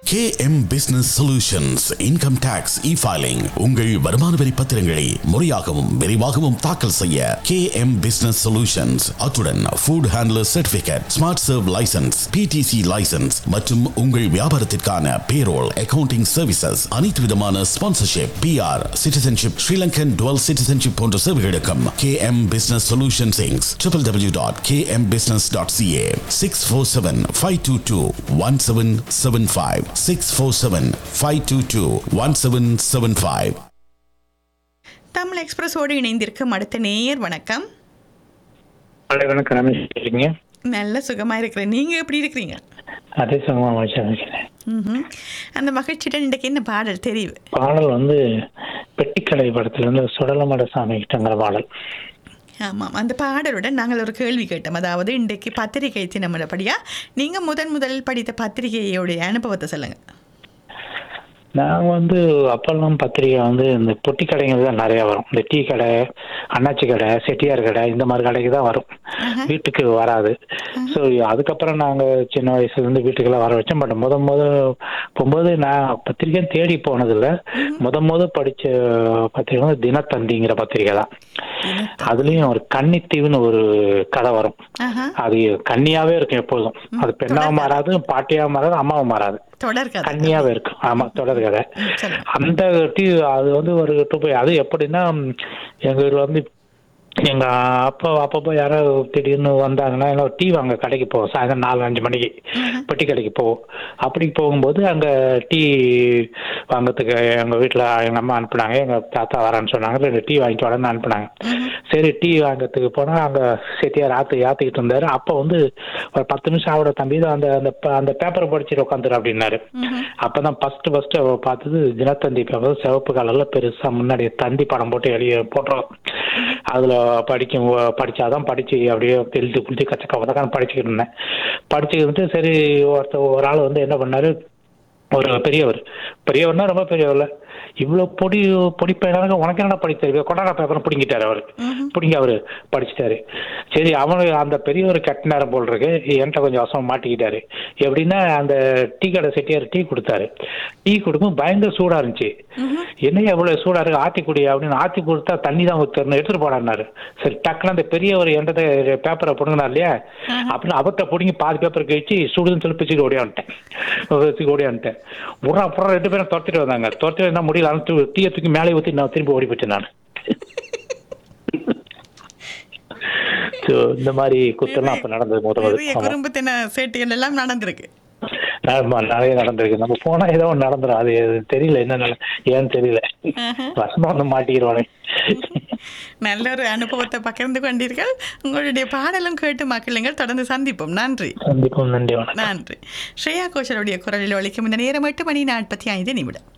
KM business solutions income tax E filing உங்கள் வருமான வரி பத்திரங்களை முறையாகவும் விரைவாகவும் தாக்கல் செய்ய KM பிசினஸ் சொல்யூஷன்ஸ் அத்துடன் food handler certificate smart serve licence PTC licence மற்றும் உங்கள் வியாபாரத்திற்கான பேரோல் அக்கவுண்டிங் சர்வீசஸ் அனைத்து விதமான sponsorship P R citizenship Sri Lankan dual citizenship போன்ற சேவைகளுக்கும் KM பிசினஸ் சொல்யூஷன்ஸ் இங்ஸ் triple W dot K M business dot CA six four seven five two two one seven seven five six four seven five two two one seven seven five Tamil எக்ஸ்பிரஸோடு இணைந்திருக்கும் அடுத்த நேயர் வணக்கம் காலை வணக்கம் ரமேஷ் இருக்கீங்க நல்ல சுகமா இருக்கிறேன் நீங்க எப்படி இருக்கிறீங்க அதே சுகமா மனுஷன் இருக்கிறேன் ம்ஹும். அந்த மகிழ்ச்சியுடன் இன்றைக்கு என்ன பாடல் தெரிவு பாடல் வந்து பெட்டிக்கடை படத்துல இருந்து சுடலமட சாமி கிட்டங்கிற பாடல் ஆமாம் அந்த பாடலுடன் நாங்கள் ஒரு கேள்வி கேட்டோம் அதாவது இன்றைக்கு பத்திரிகை தினமுறைப்படியா நீங்கள் முதன் முதல் படித்த பத்திரிகையோடைய அனுபவத்தை சொல்லுங்க நான் வந்து அப்பெல்லாம் பத்திரிகை வந்து இந்த பொட்டி கடைகள் தான் நிறைய வரும் இந்த டீ கடை அண்ணாச்சி கடை செட்டியார் கடை இந்த மாதிரி கடைக்கு தான் வரும் வீட்டுக்கு வராது ஸோ அதுக்கப்புறம் நாங்கள் சின்ன வயசுல இருந்து வீட்டுக்கெல்லாம் வர வச்சோம் பட் முத முத போகும்போது நான் பத்திரிக்கை தேடி போனதில்ல முத முத படிச்ச பத்திரிகை வந்து தினத்தந்திங்கிற பத்திரிகை தான் அதுலயும் ஒரு கன்னித்தீவுன்னு ஒரு கதை வரும் ஆஹா அது கன்னியாவே இருக்கும் எப்போதும் அது பெண்ணாவும் மாறாது பாட்டியாவும் மாறாது அம்மாவும் மாறாது தொடர் கதை கன்னியாவே இருக்கும் ஆமா தொடர் கதை ம், சொல்லுங்க. அந்த டீ அது வந்து ஒரு டூ போய் அது எப்படின்னா ம், எங்க ஊர்ல வந்து எங்க அப்பா அப்பப்போ யாரோ திடீர்னு வந்தாங்கன்னா எல்லாம் டீ வாங்க கடைக்கு போவோம் சாயந்தரம் நாலு அஞ்சு மணிக்கு பெட்டி கடைக்கு போவோம் அப்படி போகும்போது அங்க டீ வாங்கறதுக்கு எங்க வீட்டுல எங்க அம்மா அனுப்புனாங்க எங்க தாத்தா வரேன்னு சொன்னாங்க ரெண்டு டீ வாங்கிட்டு வரேன்னு அனுப்புனாங்க சரி டீ வாங்கறதுக்கு போனா அங்க செட்டியார் ஆத்து ஆத்திக்கிட்டு இருந்தாரு அப்ப வந்து ஒரு பத்து நிமிஷம் ஆவிட தம்பி இது அந்த அந்த ப- அந்த பேப்பரை படிச்சுட்டு உட்காந்துரு அப்படின்னாரு அப்பதான் ஃபர்ஸ்ட் ஃபர்ஸ்ட் பார்த்தது தினத்தந்தி பேப்பர் சிவப்பு கலர்ல பெருசா முன்னாடி தந்தி படம் போட்டு எழுதி போட்டுரும் அதுல படிக்கும் படிச்சாதான் படிச்சு அப்படியே எழுதி புளிச்சு கச்ச கவதக்கான படிச்சுக்கிட்டு இருந்தேன் படிச்சுக்கிட்டு சரி ஒருத்தர் ஒரு ஆள் வந்து என்ன பண்ணாரு ஒரு பெரியவர் பெரியவர்னா ரொம்ப பெரியவர்ல இவ்வளவு பொடி பொடி பையனாக உனக்கு என்னடா படிச்சு தெரியும் கொண்டாடா பேப்பரை பிடிங்கிட்டாரு அவரு பிடிங்க அவரு படிச்சுட்டாரு சரி அவனு அந்த பெரியவர் கட்ட நேரம் போல் இருக்கு என்கிட்ட கொஞ்சம் வசம் மாட்டிக்கிட்டாரு எப்படின்னா அந்த டீ கடை செட்டியார் டீ கொடுத்தாரு டீ கொடுக்கும் பயங்கர சூடா இருந்துச்சு என்னையா இவ்வளவு சூடா இருக்கு ஆத்தி குடி அப்படின்னு ஆத்தி கொடுத்தா தண்ணி தான் ஊத்தணும் எடுத்துட்டு போடான்னாரு சரி டக்குன்னு அந்த பெரியவர் என்கிட்ட பேப்பரை பிடுங்கினார் இல்லையா அப்படின்னு அவர்கிட்ட பிடிங்கி பாதி பேப்பர் கழிச்சு சுடுதுன்னு சொல்லி பிச்சுக்கு ஓடியான்ட்டேன் பிச்சுக்கு ஓடியான்ட்டேன் உடனே அப்புறம் ரெண்டு பேரும் துரத்திட்டு வந்தாங்க துரத்திட்டு வந்தா முடியல அனுப்பிச்சு டீயை தூக்கி மேலே ஊற்றி நான் திரும்பி ஓடி போயிட்டேன் நான் So, இந்த மாதிரி குத்தெல்லாம் அப்ப நடந்தது முத நிறைய முதல் ஆமா. குடும்பத்தின சேட்டுகள் எல்லாம் நடந்திருக்கு ஆமா, நிறைய நடந்திருக்கு நம்ம போனா ஏதோ ஒன்று நடந்துரும் அது தெரியல என்ன நட- ஏன்னு தெரியல வசமா வந்து மாட்டிக்கிறோனே நல்ல ஒரு அனுபவத்தை பகிர்ந்து கொண்டீர்கள் உங்களுடைய பாடலும் கேட்டு மக்களுங்கள் தொடர்ந்து சந்திப்போம் நன்றி சந்திப்போம் நன்றி வணக்கம் நன்றி ஸ்ரேயா கோஷலுடைய குரலில் ஒழிக்கும் இந்த நேரம் எட்டு மணி நாற்பத்தி ஐந்து நிமிடம்